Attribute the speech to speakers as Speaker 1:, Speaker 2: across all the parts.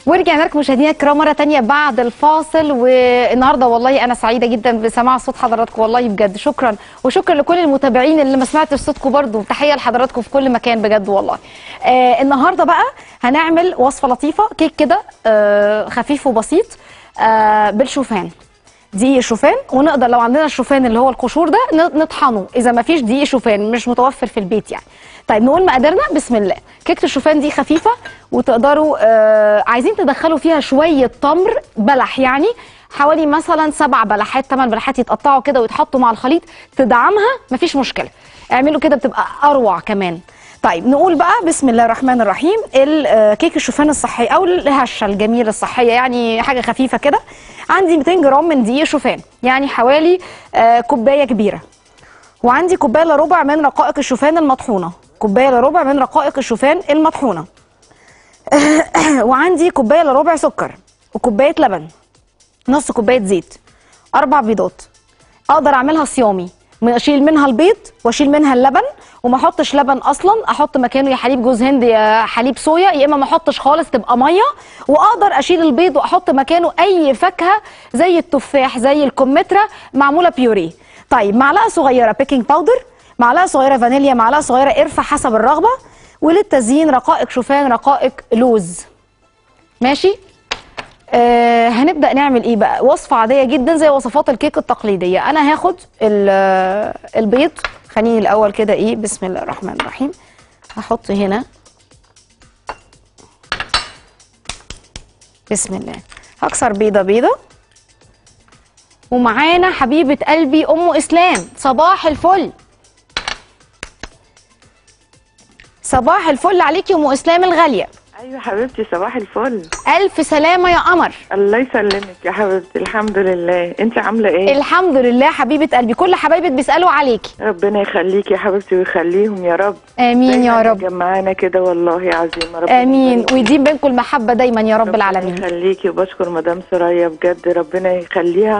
Speaker 1: ورجعنا لكم مشاهدينا الكرام مره تانية بعد الفاصل والنهارده والله انا سعيده جدا بسماع صوت حضراتكم والله بجد شكرا وشكرا لكل المتابعين اللي ما سمعتش صوتكم برضو تحيه لحضراتكم في كل مكان بجد والله آه النهارده بقى هنعمل وصفه لطيفه كيك كده آه خفيف وبسيط آه بالشوفان دقيق شوفان ونقدر لو عندنا الشوفان اللي هو القشور ده ن- نطحنه اذا ما فيش دقيق شوفان مش متوفر في البيت يعني طيب نقول مقاديرنا بسم الله كيكه الشوفان دي خفيفه وتقدروا آه عايزين تدخلوا فيها شويه تمر بلح يعني حوالي مثلا سبع بلحات ثمان بلحات يتقطعوا كده ويتحطوا مع الخليط تدعمها مفيش مشكله اعملوا كده بتبقى اروع كمان طيب نقول بقى بسم الله الرحمن الرحيم ال- آه، كيك الشوفان الصحي او الهشه الجميله الصحيه يعني حاجه خفيفه كده عندي 200 جرام من دقيق شوفان يعني حوالي آه، كوبايه كبيره وعندي كوبايه الا ربع من رقائق الشوفان المطحونه كوبايه الا ربع من رقائق الشوفان المطحونه وعندي كوبايه الا ربع سكر وكوبايه لبن نص كوبايه زيت اربع بيضات اقدر اعملها صيامي من اشيل منها البيض واشيل منها اللبن وما احطش لبن اصلا احط مكانه يا حليب جوز هند يا حليب صويا يا اما ما احطش خالص تبقى ميه واقدر اشيل البيض واحط مكانه اي فاكهه زي التفاح زي الكمثرى معموله بيوريه طيب معلقه صغيره بيكنج باودر معلقه صغيره فانيليا معلقه صغيره قرفه حسب الرغبه وللتزيين رقائق شوفان رقائق لوز ماشي آه هنبدا نعمل ايه بقى وصفه عاديه جدا زي وصفات الكيك التقليديه انا هاخد ال- آه، البيض خليني الاول كده ايه بسم الله الرحمن الرحيم هحط هنا بسم الله هكسر بيضه بيضه ومعانا حبيبه قلبي ام اسلام صباح الفل صباح الفل عليكي يا ام اسلام الغاليه
Speaker 2: ايوه حبيبتي صباح الفل
Speaker 1: الف سلامه يا قمر
Speaker 2: الله يسلمك يا حبيبتي الحمد لله انت عامله ايه
Speaker 1: الحمد لله حبيبه قلبي كل حبايبك بيسالوا عليكي
Speaker 2: ربنا يخليكي يا حبيبتي ويخليهم يا رب
Speaker 1: امين يا
Speaker 2: دايماً
Speaker 1: رب
Speaker 2: مجمعانا كده والله عظيم ربنا
Speaker 1: امين
Speaker 2: يبارك
Speaker 1: ويديم بينكم المحبه دايما يا رب
Speaker 2: ربنا
Speaker 1: العالمين
Speaker 2: يخليكي وبشكر مدام سرايا بجد ربنا يخليها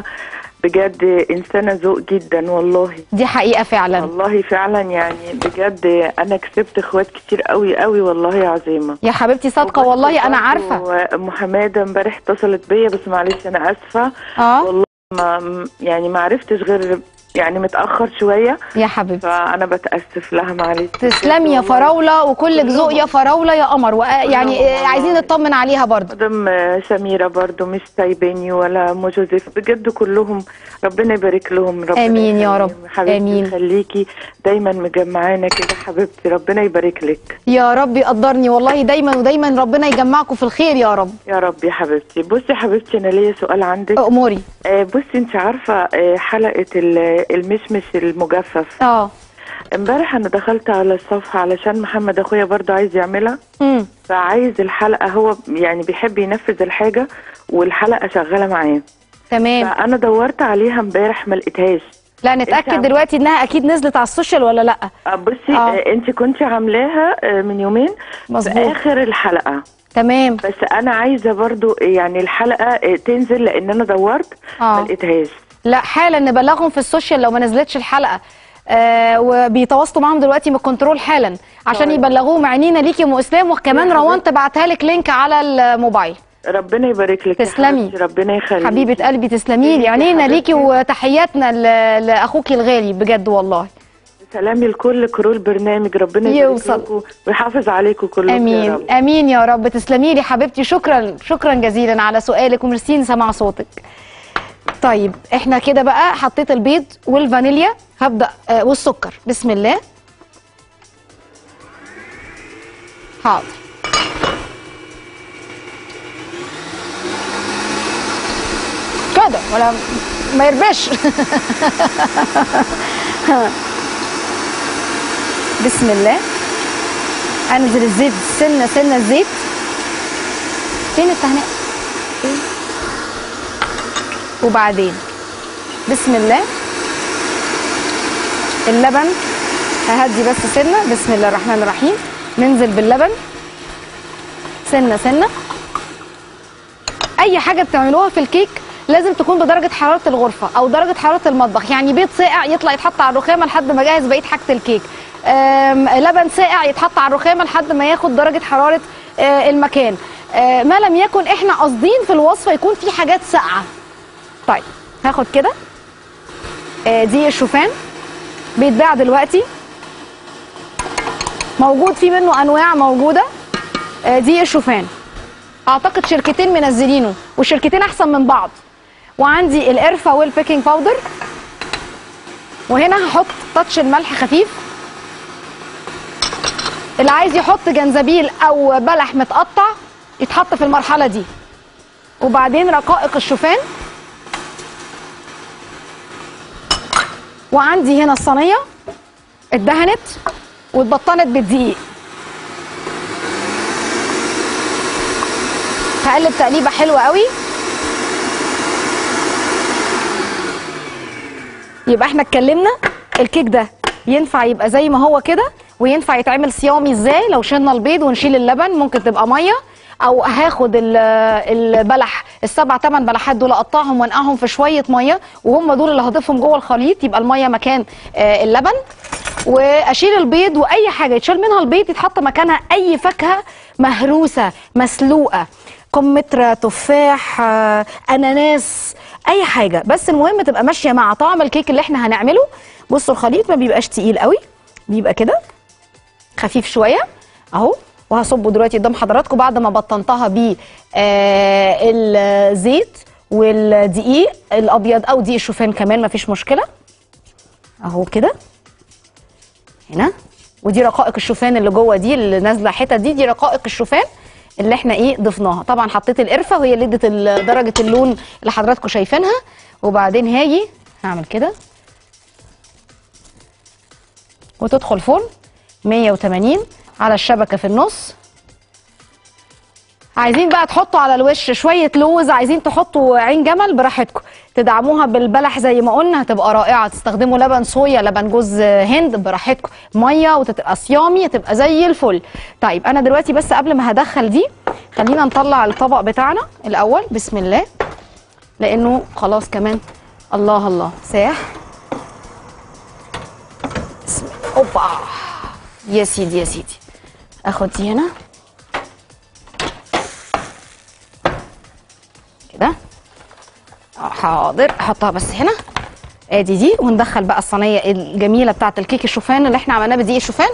Speaker 2: بجد انسانه ذوق جدا والله
Speaker 1: دي حقيقه فعلا
Speaker 2: والله فعلا يعني بجد انا كسبت اخوات كتير قوي قوي والله عظيمه
Speaker 1: يا حبيبتي صادقه
Speaker 2: وبشكر
Speaker 1: والله انا
Speaker 2: برضو
Speaker 1: عارفه
Speaker 2: ام حماده امبارح اتصلت بيا بس معلش انا اسفه
Speaker 1: اه
Speaker 2: والله ما يعني ما عرفتش غير يعني متاخر شويه
Speaker 1: يا حبيبتي
Speaker 2: فانا بتاسف لها معلش
Speaker 1: تسلمي يا
Speaker 2: والله.
Speaker 1: فراوله وكلك ذوق يا فراوله يا قمر وأ- يعني
Speaker 2: والله.
Speaker 1: آه، عايزين نطمن عليها برضه
Speaker 2: مدام سميرة برضو مش سايباني ولا ام جوزيف بجد كلهم ربنا يبارك لهم ربنا
Speaker 1: آمين يا رب.
Speaker 2: يخليهم. حبيبتي
Speaker 1: آمين.
Speaker 2: يخليكي دايما مجمعانا كده حبيبتي ربنا يبارك لك
Speaker 1: يا رب يقدرني والله دايما ودايما ربنا يجمعكم في الخير يا رب
Speaker 2: يا رب يا حبيبتي بصي يا حبيبتي انا ليا سؤال عندك
Speaker 1: اموري
Speaker 2: آه، بصي انت عارفه آه، حلقه ال- المشمش المجفف
Speaker 1: اه
Speaker 2: امبارح انا دخلت على الصفحه علشان محمد اخويا برضو عايز يعملها
Speaker 1: امم
Speaker 2: فعايز الحلقه هو يعني بيحب ينفذ الحاجه والحلقه شغاله معاه
Speaker 1: تمام
Speaker 2: فانا دورت عليها امبارح ما لقيتهاش
Speaker 1: لا نتاكد
Speaker 2: عم-
Speaker 1: دلوقتي انها اكيد نزلت على السوشيال ولا لا
Speaker 2: آه، بصي
Speaker 1: آه.
Speaker 2: آه. انت كنت عاملاها آه، من يومين في
Speaker 1: مظبوط
Speaker 2: اخر الحلقه
Speaker 1: تمام
Speaker 2: بس انا عايزه برضو يعني الحلقه آه، تنزل لان انا دورت ما
Speaker 1: اه
Speaker 2: لقيتهاش
Speaker 1: لا حالا نبلغهم في السوشيال لو ما نزلتش الحلقه آه وبيتواصلوا معاهم دلوقتي من الكنترول حالا عشان
Speaker 2: طيب.
Speaker 1: يبلغوهم عينينا ليكي يا ام اسلام وكمان
Speaker 2: يا
Speaker 1: روان
Speaker 2: حبيبتي.
Speaker 1: تبعتها لك لينك على الموبايل
Speaker 2: ربنا يبارك لك يا
Speaker 1: تسلمي.
Speaker 2: حبيبتي، ربنا يخليك
Speaker 1: حبيبه قلبي تسلمي لي
Speaker 2: يا
Speaker 1: عينينا
Speaker 2: حبيبتي.
Speaker 1: ليكي وتحياتنا ل- لاخوكي الغالي بجد والله
Speaker 2: سلامي لكل كرو البرنامج ربنا يبارك
Speaker 1: يوصل.
Speaker 2: لكم ويحافظ عليكم كلكم يا
Speaker 1: امين
Speaker 2: رب
Speaker 1: امين يا رب تسلمي لي حبيبتي شكرا شكرا جزيلا على سؤالك وميرسي سمع صوتك طيب احنا كده بقى حطيت البيض والفانيليا هبدا آه والسكر بسم الله حاضر كده ولا ما يربش بسم الله انزل الزيت سنه سنه الزيت فين التهنئه فين وبعدين بسم الله اللبن ههدي بس سنه بسم الله الرحمن الرحيم ننزل باللبن سنه سنه اي حاجه بتعملوها في الكيك لازم تكون بدرجه حراره الغرفه او درجه حراره المطبخ يعني بيض ساقع يطلع يتحط على الرخامه لحد ما اجهز بقيه حاجه الكيك آم، لبن ساقع يتحط على الرخامه لحد ما ياخد درجه حراره آه، المكان آه ما لم يكن احنا قاصدين في الوصفه يكون في حاجات ساقعه طيب هاخد كده آه دي الشوفان بيتباع دلوقتي موجود في منه انواع موجوده آه دي الشوفان اعتقد شركتين منزلينه والشركتين احسن من بعض وعندي القرفه والبيكنج باودر وهنا هحط تاتش الملح خفيف اللي عايز يحط جنزبيل او بلح متقطع يتحط في المرحله دي وبعدين رقائق الشوفان وعندي هنا الصينيه اتدهنت واتبطنت بالدقيق هقلب تقليبه حلوه قوي يبقى احنا اتكلمنا الكيك ده ينفع يبقى زي ما هو كده وينفع يتعمل صيامي ازاي لو شلنا البيض ونشيل اللبن ممكن تبقى ميه او هاخد ال- البلح السبع ثمان بلحات دول اقطعهم وانقعهم في شويه ميه وهم دول اللي هضيفهم جوه الخليط يبقى الميه مكان آه، اللبن واشيل البيض واي حاجه يتشال منها البيض يتحط مكانها اي فاكهه مهروسه مسلوقه كمثرى تفاح آه، اناناس اي حاجه بس المهم تبقى ماشيه مع طعم الكيك اللي احنا هنعمله بصوا الخليط ما بيبقاش تقيل قوي بيبقى كده خفيف شويه اهو وهصبه دلوقتي قدام حضراتكم بعد ما بطنتها ب الزيت والدقيق الابيض او دقيق الشوفان كمان مفيش مشكله اهو كده هنا ودي رقائق الشوفان اللي جوه دي اللي نازله حتت دي دي رقائق الشوفان اللي احنا ايه ضفناها طبعا حطيت القرفه وهي اللي ادت ال- درجه اللون اللي حضراتكم شايفينها وبعدين هاجي هعمل كده وتدخل فرن 180 على الشبكه في النص عايزين بقى تحطوا على الوش شويه لوز عايزين تحطوا عين جمل براحتكم تدعموها بالبلح زي ما قلنا هتبقى رائعه تستخدموا لبن صويا لبن جوز هند براحتكم ميه وتبقى صيامي هتبقى زي الفل طيب انا دلوقتي بس قبل ما هدخل دي خلينا نطلع الطبق بتاعنا الاول بسم الله لانه خلاص كمان الله الله ساح بسم الله اوبا يا سيدي يا سيدي اخد دي هنا كده آه، حاضر احطها بس هنا ادي دي وندخل بقى الصينيه الجميله بتاعه الكيك الشوفان اللي احنا عملناه بدقيق الشوفان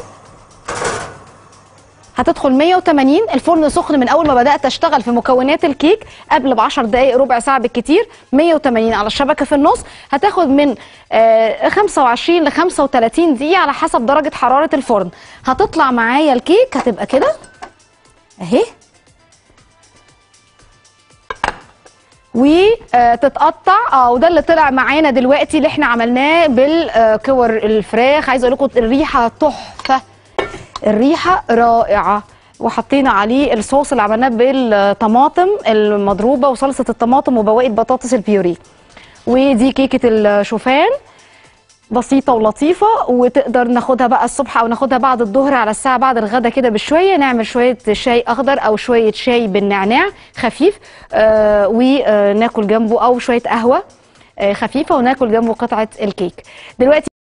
Speaker 1: هتدخل 180 الفرن سخن من اول ما بدات اشتغل في مكونات الكيك قبل ب 10 دقائق ربع ساعه بالكتير 180 على الشبكه في النص هتاخد من آه، 25 ل 35 دقيقه على حسب درجه حراره الفرن هتطلع معايا الكيك هتبقى كده اهي وتتقطع اه وده اللي طلع معانا دلوقتي اللي احنا عملناه بالكور الفراخ عايزه اقول لكم الريحه تحفه الريحه رائعه وحطينا عليه الصوص اللي عملناه بالطماطم المضروبه وصلصه الطماطم وبواقي بطاطس البيوري ودي كيكه الشوفان بسيطة ولطيفة وتقدر ناخدها بقى الصبح أو ناخدها بعد الظهر على الساعة بعد الغدا كده بشوية نعمل شوية شاي أخضر أو شوية شاي بالنعناع خفيف آه وناكل جنبه أو شوية قهوة آه خفيفة وناكل جنبه قطعة الكيك دلوقتي